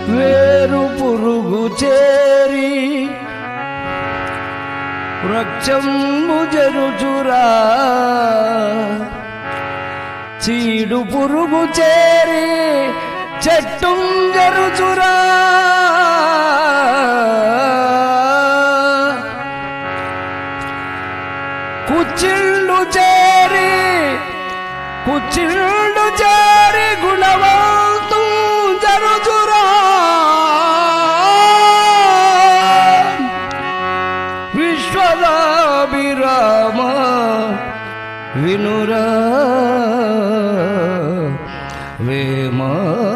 వేరు పురుగు చేరి వృక్షము జరుచురా చీడు పురుగు చేరి చెట్టు జరుచురా కుచ్చిళ్ళు చేరి కుచ్చిళ్ళు చేరి గుణవంతు జరుచురా విశ్వదాభిరామ వినురా వేమా